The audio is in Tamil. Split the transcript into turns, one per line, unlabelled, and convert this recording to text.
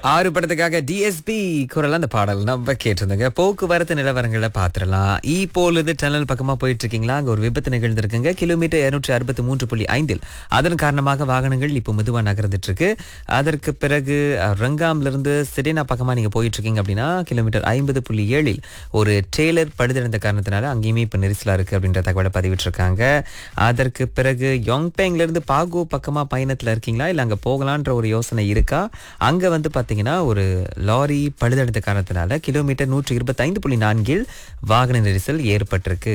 ஆறு படத்துக்காக டிஎஸ்பி குரல் அந்த பாடல் நம்ம கேட்டிருந்தோங்க போக்குவரத்து நிலவரங்களை பாத்திரலாம் ஈ போலுது டனல் பக்கமா போயிட்டு இருக்கீங்களா அங்க ஒரு விபத்து நிகழ்ந்திருக்குங்க கிலோமீட்டர் இருநூற்றி அறுபத்தி மூன்று புள்ளி ஐந்தில் அதன் காரணமாக வாகனங்கள் இப்போ மெதுவா நகர்ந்துட்டு இருக்கு அதற்கு பிறகு அஹ், ரங்காம்ல இருந்து சிடேனா பக்கமா நீங்க போயிட்டு இருக்கீங்க அப்படின்னா கிலோமீட்டர் ஐம்பது புள்ளி ஏழில் ஒரு ட்ரெய்லர் பழுதிழந்த காரணத்தினால அங்கேயுமே இப்ப நெரிசலா இருக்கு அப்படின்ற தகவலை பதிவிட்டிருக்காங்க அதற்கு பிறகு யோங்பேங்ல இருந்து பாகோ பக்கமா பயணத்துல இருக்கீங்களா இல்ல அங்க போகலான்ற ஒரு யோசனை இருக்கா அங்க வந்து பாத்தீங்கன்னா ஒரு லாரி பழுதடைந்த காரணத்தினால கிலோமீட்டர் நூற்றி இருபத்தி ஐந்து புள்ளி நான்கில் வாகன நெரிசல் ஏற்பட்டிருக்கு